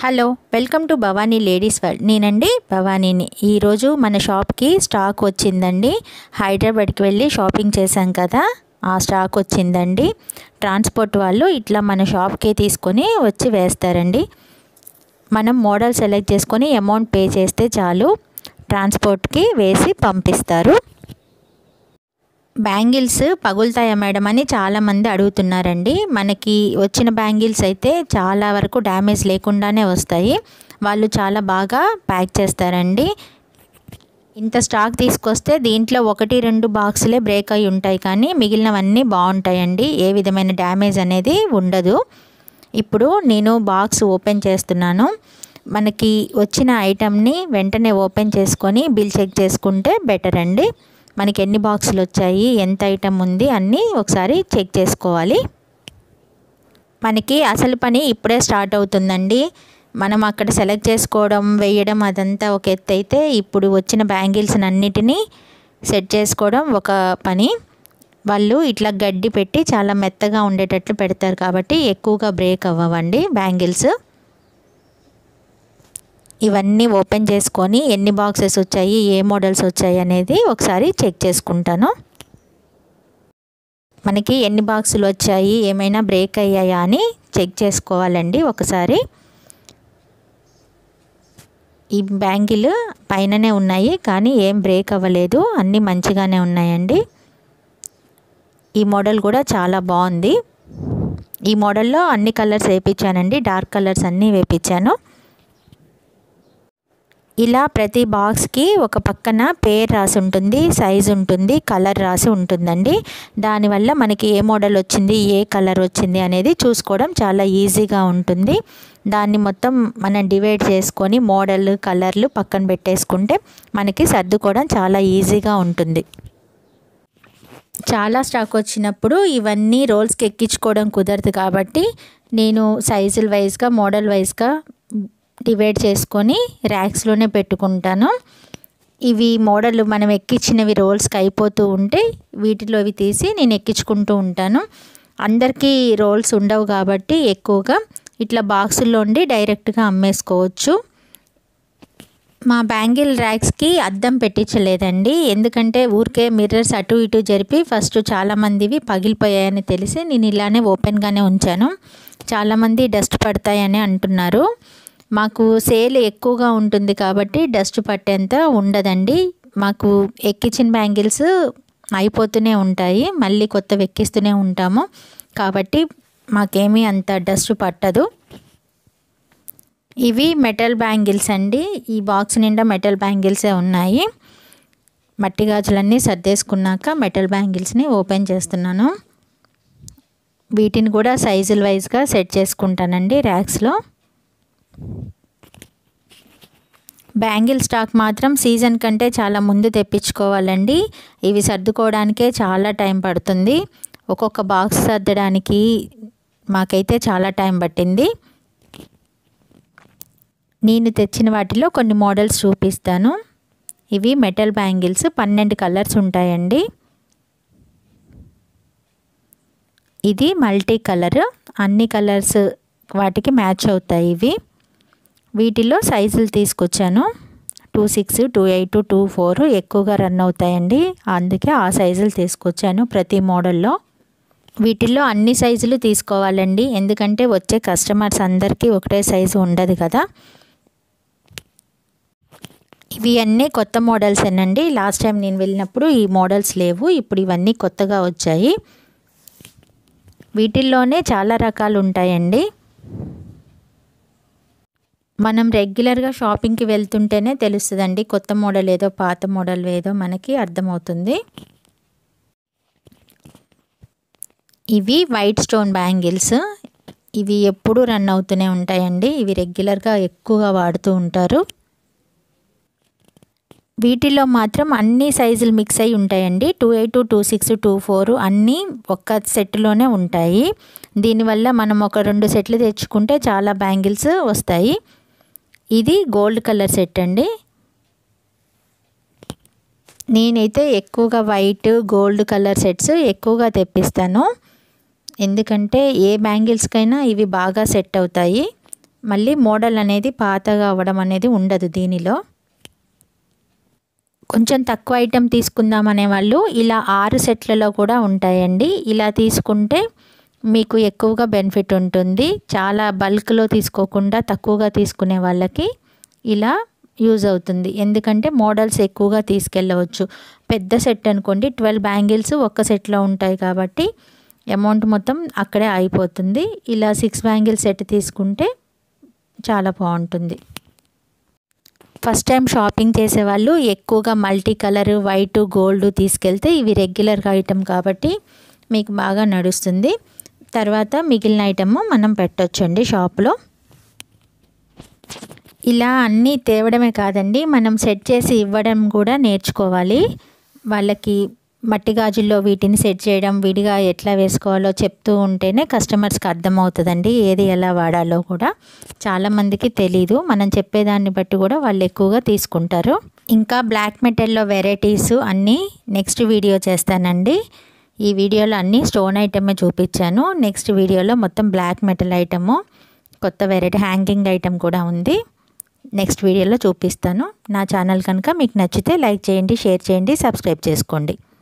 hello welcome to Bhavani ladies world నేనండి భవానీని ఈరోజు మన షాప్కి స్టాక్ వచ్చిందండి హైదరాబాద్కి వెళ్ళి షాపింగ్ చేశాం కదా ఆ స్టాక్ వచ్చిందండి ట్రాన్స్పోర్ట్ వాళ్ళు ఇట్లా మన షాప్కి తీసుకొని వచ్చి వేస్తారండి మనం మోడల్ సెలెక్ట్ చేసుకొని అమౌంట్ పే చేస్తే చాలు ట్రాన్స్పోర్ట్కి వేసి పంపిస్తారు బ్యాంగిల్స్ పగులుతాయా మేడం అని చాలామంది అడుగుతున్నారండి మనకి వచ్చిన బ్యాంగిల్స్ అయితే చాలా వరకు డ్యామేజ్ లేకుండానే వస్తాయి వాళ్ళు చాలా బాగా ప్యాక్ చేస్తారండి ఇంత స్టాక్ తీసుకొస్తే దీంట్లో ఒకటి రెండు బాక్సులే బ్రేక్ అయి ఉంటాయి కానీ మిగిలినవన్నీ బాగుంటాయండి ఏ విధమైన డ్యామేజ్ అనేది ఉండదు ఇప్పుడు నేను బాక్స్ ఓపెన్ చేస్తున్నాను మనకి వచ్చిన ఐటమ్ని వెంటనే ఓపెన్ చేసుకొని బిల్ చెక్ చేసుకుంటే బెటర్ అండి మనకి ఎన్ని బాక్సులు వచ్చాయి ఎంత ఐటమ్ ఉంది అన్నీ ఒకసారి చెక్ చేసుకోవాలి మనకి అసలు పని ఇప్పుడే స్టార్ట్ అవుతుందండి మనం అక్కడ సెలెక్ట్ చేసుకోవడం వేయడం అదంతా ఒక ఎత్తు అయితే ఇప్పుడు వచ్చిన బ్యాంగిల్స్ అన్నిటినీ సెట్ చేసుకోవడం ఒక పని వాళ్ళు ఇట్లా గడ్డి పెట్టి చాలా మెత్తగా ఉండేటట్లు పెడతారు కాబట్టి ఎక్కువగా బ్రేక్ అవ్వవండి బ్యాంగిల్స్ ఇవన్నీ ఓపెన్ చేసుకొని ఎన్ని బాక్సెస్ వచ్చాయి ఏ మోడల్స్ వచ్చాయి అనేది ఒకసారి చెక్ చేసుకుంటాను మనకి ఎన్ని బాక్సులు వచ్చాయి ఏమైనా బ్రేక్ అయ్యాయా అని చెక్ చేసుకోవాలండి ఒకసారి ఈ బ్యాంగిల్ పైననే ఉన్నాయి కానీ ఏం బ్రేక్ అవ్వలేదు అన్నీ మంచిగానే ఉన్నాయండి ఈ మోడల్ కూడా చాలా బాగుంది ఈ మోడల్లో అన్ని కలర్స్ వేయించానండి డార్క్ కలర్స్ అన్నీ వేయించాను ఇలా ప్రతి బాక్స్కి ఒక పక్కన పేరు రాసి ఉంటుంది సైజు ఉంటుంది కలర్ రాసి ఉంటుందండి దానివల్ల మనకి ఏ మోడల్ వచ్చింది ఏ కలర్ వచ్చింది అనేది చూసుకోవడం చాలా ఈజీగా ఉంటుంది దాన్ని మొత్తం మనం డివైడ్ చేసుకొని మోడల్ కలర్లు పక్కన పెట్టేసుకుంటే మనకి సర్దుకోవడం చాలా ఈజీగా ఉంటుంది చాలా స్టాక్ వచ్చినప్పుడు ఇవన్నీ రోల్స్కి ఎక్కించుకోవడం కుదరదు కాబట్టి నేను సైజుల వైజ్గా మోడల్ వైజ్గా డివైడ్ చేసుకొని ర్యాక్స్లోనే పెట్టుకుంటాను ఇవి మోడల్ మనం ఎక్కించినవి రోల్స్కి అయిపోతూ ఉంటే వీటిలో ఇవి తీసి నేను ఎక్కించుకుంటూ ఉంటాను అందరికీ రోల్స్ ఉండవు కాబట్టి ఎక్కువగా ఇట్లా బాక్సుల్లో ఉండి డైరెక్ట్గా అమ్మేసుకోవచ్చు మా బ్యాంగిల్ ర్యాక్స్కి అద్దం పెట్టించలేదండి ఎందుకంటే ఊరికే మిర్రర్స్ అటు ఇటు జరిపి ఫస్ట్ చాలామందివి పగిలిపోయాయని తెలిసి నేను ఇలానే ఓపెన్గానే ఉంచాను చాలామంది డస్ట్ పడతాయని అంటున్నారు మాకు సేల్ ఎక్కువగా ఉంటుంది కాబట్టి డస్ట్ పట్టేంత ఉండదండి మాకు ఎక్కించిన బ్యాంగిల్స్ అయిపోతూనే ఉంటాయి మళ్ళీ కొత్తవి ఎక్కిస్తూనే ఉంటాము కాబట్టి మాకేమీ అంత డస్ట్ పట్టదు ఇవి మెటల్ బ్యాంగిల్స్ అండి ఈ బాక్స్ నిండా మెటల్ బ్యాంగిల్సే ఉన్నాయి మట్టి గాజులన్నీ సర్దేసుకున్నాక మెటల్ బ్యాంగిల్స్ని ఓపెన్ చేస్తున్నాను వీటిని కూడా సైజుల వైజ్గా సెట్ చేసుకుంటానండి ర్యాక్స్లో బ్యాంగిల్ స్టాక్ మాత్రం సీజన్ కంటే చాలా ముందు తెప్పించుకోవాలండి ఇవి సర్దుకోవడానికే చాలా టైం పడుతుంది ఒక్కొక్క బాక్స్ సర్దడానికి మాకైతే చాలా టైం పట్టింది నేను తెచ్చిన వాటిలో కొన్ని మోడల్స్ చూపిస్తాను ఇవి మెటల్ బ్యాంగిల్స్ పన్నెండు కలర్స్ ఉంటాయండి ఇది మల్టీ కలర్ అన్ని కలర్స్ వాటికి మ్యాచ్ అవుతాయి ఇవి వీటిలో సైజులు తీసుకొచ్చాను two six two eight two four ఎక్కువగా రన్ అవుతాయండి అందుకే ఆ సైజులు తీసుకొచ్చాను ప్రతి మోడల్లో వీటిల్లో అన్ని సైజులు తీసుకోవాలండి ఎందుకంటే వచ్చే కస్టమర్స్ అందరికీ ఒకటే సైజు ఉండదు కదా ఇవి అన్నీ కొత్త మోడల్స్ ఏనండి లాస్ట్ టైం నేను వెళ్ళినప్పుడు ఈ మోడల్స్ లేవు ఇప్పుడు ఇవన్నీ కొత్తగా వచ్చాయి వీటిల్లోనే చాలా రకాలు ఉంటాయండి మనం రెగ్యులర్గా షాపింగ్కి వెళ్తుంటేనే తెలుస్తుందండి కొత్త మోడల్ ఏదో పాత మోడల్ ఏదో మనకి అర్థమవుతుంది ఇవి వైట్ స్టోన్ బ్యాంగిల్స్ ఇవి ఎప్పుడు రన్ అవుతూనే ఉంటాయండి ఇవి రెగ్యులర్గా ఎక్కువగా వాడుతూ ఉంటారు వీటిలో మాత్రం అన్ని సైజులు మిక్స్ అయి ఉంటాయండి two eight two six two four అన్నీ ఒక్క సెట్లోనే ఉంటాయి దీనివల్ల మనం ఒక రెండు సెట్లు తెచ్చుకుంటే చాలా బ్యాంగిల్స్ వస్తాయి ఇది గోల్డ్ కలర్ సెట్ అండి నేనైతే ఎక్కువగా వైట్ గోల్డ్ కలర్ సెట్స్ ఎక్కువగా తెప్పిస్తాను ఎందుకంటే ఏ బ్యాంగిల్స్కైనా ఇవి బాగా సెట్ అవుతాయి మళ్ళీ మోడల్ అనేది పాతగా అవ్వడం అనేది ఉండదు దీనిలో కొంచెం తక్కువ ఐటెం తీసుకుందాం అనే వాళ్ళు ఇలా ఆరు సెట్లలో కూడా ఉంటాయండి ఇలా తీసుకుంటే మీకు ఎక్కువగా బెనిఫిట్ ఉంటుంది చాలా బల్క్లో తీసుకోకుండా తక్కువగా తీసుకునే వాళ్ళకి ఇలా యూజ్ అవుతుంది ఎందుకంటే మోడల్స్ ఎక్కువగా తీసుకెళ్ళవచ్చు పెద్ద సెట్ అనుకోండి ట్వెల్వ్ బ్యాంగిల్స్ ఒక్క సెట్లో ఉంటాయి కాబట్టి అమౌంట్ మొత్తం అక్కడే అయిపోతుంది ఇలా సిక్స్ బ్యాంగిల్ సెట్ తీసుకుంటే చాలా బాగుంటుంది ఫస్ట్ టైం షాపింగ్ చేసేవాళ్ళు ఎక్కువగా మల్టీ కలర్ వైట్ గోల్డ్ తీసుకెళ్తే ఇవి రెగ్యులర్ ఐటెం కాబట్టి మీకు బాగా నడుస్తుంది తర్వాత మిగిలిన ఐటమ్ మనం పెట్టొచ్చండి షాప్లో ఇలా అన్నీ తేవడమే కాదండి మనం సెట్ చేసి ఇవ్వడం కూడా నేర్చుకోవాలి వాళ్ళకి మట్టి గాజుల్లో వీటిని సెట్ చేయడం విడిగా ఎట్లా వేసుకోవాలో చెప్తూ ఉంటేనే కస్టమర్స్కి అర్థమవుతుందండి ఏది ఎలా వాడాలో కూడా చాలామందికి తెలీదు మనం చెప్పేదాన్ని బట్టి కూడా వాళ్ళు ఎక్కువగా తీసుకుంటారు ఇంకా బ్లాక్ మెటల్లో వెరైటీస్ అన్నీ నెక్స్ట్ వీడియో చేస్తానండి ఈ వీడియోలో అన్నీ స్టోన్ ఐటమే చూపించాను నెక్స్ట్ వీడియోలో మొత్తం బ్లాక్ మెటల్ ఐటము కొత్త వెరైటీ హ్యాంగింగ్ ఐటమ్ కూడా ఉంది నెక్స్ట్ వీడియోలో చూపిస్తాను నా ఛానల్ కనుక మీకు నచ్చితే లైక్ చేయండి షేర్ చేయండి సబ్స్క్రైబ్ చేసుకోండి